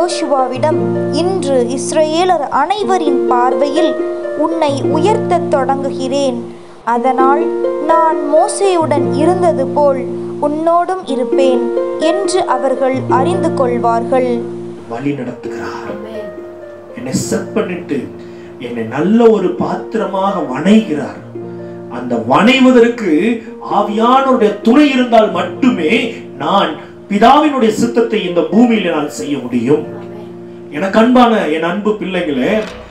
யோசுவாவிடம் இன்று இஸ்ரவேலர் அனைவரின் பார்வையில் உன்னை உயர்த்தத் தொடங்குகிறேன் அதனால் நான் மோசேயுடன் இருந்தது போல் உன்னோடும் இருப்பேன் என்று அவர்கள் அறிந்து கொள்வார்கள் வழி நடத்துகிறார் என்னை செட் பண்ணிட்டு என்னை நல்ல ஒரு பாத்திரமாக வணைகிறார் அந்த வணைவதற்கு ஆவியானுடைய துணை இருந்தால் மட்டுமே நான் பிதாவினுடைய சித்தத்தை இந்த பூமியில நான் செய்ய முடியும் எனக்கு அன்பான என் அன்பு பிள்ளைகளே